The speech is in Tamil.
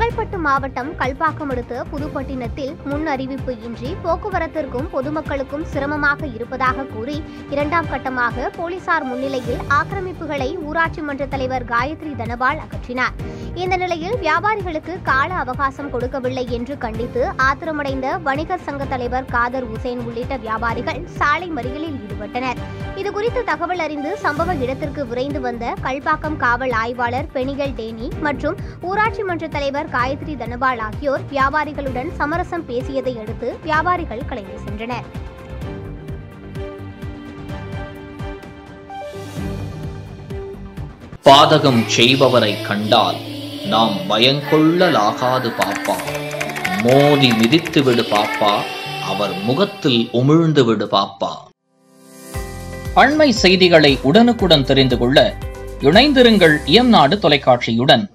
செங்கல்பட்டு மாவட்டம் கல்பாக்கம் அடுத்த புதுப்பட்டினத்தில் முன் அறிவிப்பு இன்றி போக்குவரத்திற்கும் பொதுமக்களுக்கும் சிரமமாக இருப்பதாக கூறி இரண்டாம் கட்டமாக போலீசார் முன்னிலையில் ஆக்கிரமிப்புகளை ஊராட்சி மன்ற தலைவர் காயத்ரி தனபால் அகற்றினார் இந்த நிலையில் வியாபாரிகளுக்கு கால அவகாசம் கொடுக்கவில்லை என்று கண்டித்து ஆத்திரமடைந்த வணிகர் சங்க தலைவர் காதர் உசேன் உள்ளிட்ட வியாபாரிகள் சாலை மறியலில் ஈடுபட்டனர் இதுகுறித்து தகவல் அறிந்து சம்பவ இடத்திற்கு விரைந்து வந்த கல்பாக்கம் காவல் ஆய்வாளர் பெனிகல் டேனி மற்றும் ஊராட்சி மன்ற தலைவர் காயத்ரி தனபால் ஆகியோர் வியாபாரிகளுடன் சமரசம் பேசியதை அடுத்து வியாபாரிகள் கலைந்து சென்றனர் பாதகம் செய்பவரை கண்டால் நாம் பயங்கொள்ளலாகாது பாப்பா மோதி மிதித்து விடு பாப்பா அவர் முகத்தில் உமிழ்ந்து விடு பாப்பா அண்மை செய்திகளை உடனுக்குடன் தெரிந்து கொள்ள இணைந்திருங்கள் இயம்நாடு தொலைக்காட்சியுடன்